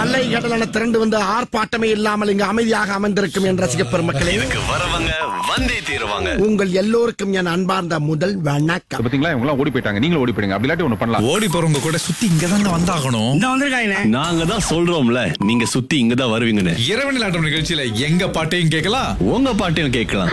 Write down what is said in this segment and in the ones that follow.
அலை கடலான திரண்டு வந்து ஆர்ப்பாட்டமே இல்லாமல் இங்கு அமைதியாக அமர்ந்திருக்கும் என் ரசிக பெருமக்களே இதுக்கு வரவங்க வந்தே தீருவாங்க உங்கள் எல்லோருக்கும் என் அன்பார்ந்த முதல் வணக்கம் பாத்தீங்களா இவங்க எல்லாம் ஓடி போயிட்டாங்க நீங்களும் ஓடி போயிடுங்க அப்படி இல்லாட்டி ஒண்ணு பண்ணலாம் ஓடி போறவங்க கூட சுத்தி இங்கதாங்க வந்தாகணும் நாங்க தான் சொல்றோம்ல நீங்க சுத்தி இங்க தான் வருவீங்கன்னு இரவு நிலாட்டம் நிகழ்ச்சியில எங்க பாட்டையும் கேட்கலாம் உங்க பாட்டையும் கேட்கலாம்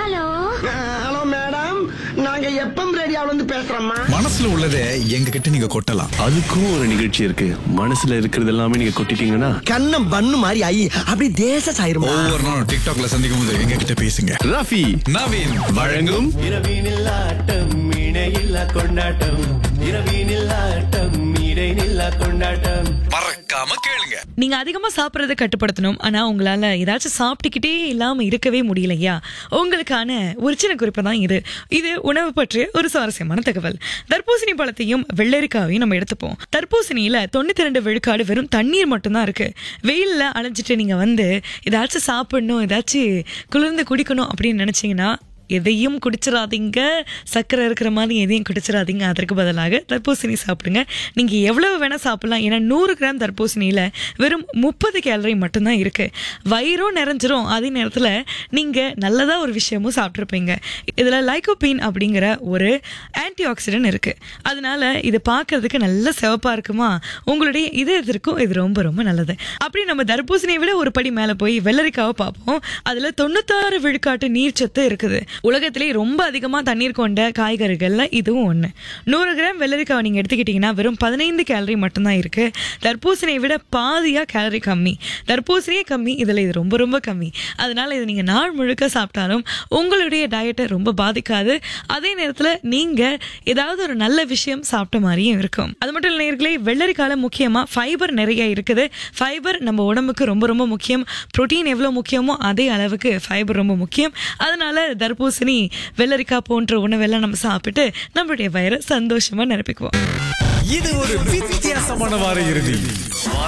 ஹலோ மேடம் நாங்க எப்பம் ரேடியோல இருந்து பேசுறோம்மா மனசுல உள்ளதை எங்க கிட்ட நீங்க கொட்டலாம் அதுக்கும் ஒரு நிகழ்ச்சி இருக்கு மனசுல இருக்கிறது எல்லாமே நீங்க கொட்டிட்டீங்கன்னா கண்ணம் பண்ணு மாதிரி ஐ அப்படி தேச சாயிருமா ஒவ்வொரு நாளும் டிக்டாக்ல சந்திக்கும் போது எங்க கிட்ட பேசுங்க ரஃபி நவீன் வழங்கும் இரவினில் ஆட்டம் இணையில்லா கொண்டாட்டம் இரவினில் ஆட்டம் இடைநில்லா கொண்டாட்டம் மறக்காம கேளுங்க நீங்க அதிகமா சாப்பிடறத கட்டுப்படுத்தணும் ஆனா உங்களால ஏதாச்சும் சாப்பிட்டுக்கிட்டே இல்லாம இருக்கவே முடியலையா உங்களுக்கான ஒரு சின்ன குறிப்பு தான் இது இது உணவு பற்றிய ஒரு சுவாரஸ்யமான தகவல் தர்பூசணி பழத்தையும் வெள்ளரிக்காவையும் நம்ம எடுத்துப்போம் தர்பூசணியில தொண்ணூத்தி ரெண்டு விழுக்காடு வெறும் தண்ணீர் மட்டும்தான் இருக்கு வெயில்ல அலைஞ்சிட்டு நீங்க வந்து ஏதாச்சும் சாப்பிடணும் ஏதாச்சும் குளிர்ந்து குடிக்கணும் அப்படின்னு நினைச்சீங்கன்னா எதையும் குடிச்சிடாதீங்க சர்க்கரை இருக்கிற மாதிரி எதையும் குடிச்சிடாதீங்க அதற்கு பதிலாக தர்பூசணி சாப்பிடுங்க நீங்கள் எவ்வளவு வேணால் சாப்பிடலாம் ஏன்னா நூறு கிராம் தர்பூசணியில் வெறும் முப்பது கேலரி மட்டும்தான் இருக்குது வயிறும் நிறைஞ்சிரும் அதே நேரத்தில் நீங்கள் நல்லதாக ஒரு விஷயமும் சாப்பிட்ருப்பீங்க இதில் லைகோபீன் அப்படிங்கிற ஒரு ஆன்டி ஆக்சிடென்ட் இருக்குது அதனால இது பார்க்கறதுக்கு நல்ல சிவப்பாக இருக்குமா உங்களுடைய இதயத்திற்கும் இது ரொம்ப ரொம்ப நல்லது அப்படி நம்ம தர்பூசணியை விட ஒரு படி மேலே போய் வெள்ளரிக்காவை பார்ப்போம் அதில் தொண்ணூத்தாறு விழுக்காட்டு நீர்ச்சத்து இருக்குது உலகத்திலே ரொம்ப அதிகமாக தண்ணீர் கொண்ட காய்கறிகள்ல இதுவும் ஒன்று நூறு கிராம் வெள்ளரிக்காவை நீங்கள் எடுத்துக்கிட்டிங்கன்னா வெறும் பதினைந்து கேலரி மட்டும்தான் இருக்குது தர்பூசணியை விட பாதியாக கேலரி கம்மி தர்பூசணியே கம்மி இதில் இது ரொம்ப ரொம்ப கம்மி அதனால இது நீங்கள் நாள் முழுக்க சாப்பிட்டாலும் உங்களுடைய டயட்டை ரொம்ப பாதிக்காது அதே நேரத்தில் நீங்கள் ஏதாவது ஒரு நல்ல விஷயம் சாப்பிட்ட மாதிரியும் இருக்கும் அது மட்டும் இல்லை நேர்களே வெள்ளரிக்கால முக்கியமாக ஃபைபர் நிறைய இருக்குது ஃபைபர் நம்ம உடம்புக்கு ரொம்ப ரொம்ப முக்கியம் புரோட்டீன் எவ்வளோ முக்கியமோ அதே அளவுக்கு ஃபைபர் ரொம்ப முக்கியம் அதனால தர்பூசணி வெள்ளரிக்காய் போன்ற உணவெல்லாம் நம்ம சாப்பிட்டு நம்மளுடைய வயிறை சந்தோஷமா நிரப்பிக்குவோம் இது ஒரு வித்தியாசமான வார இறுதி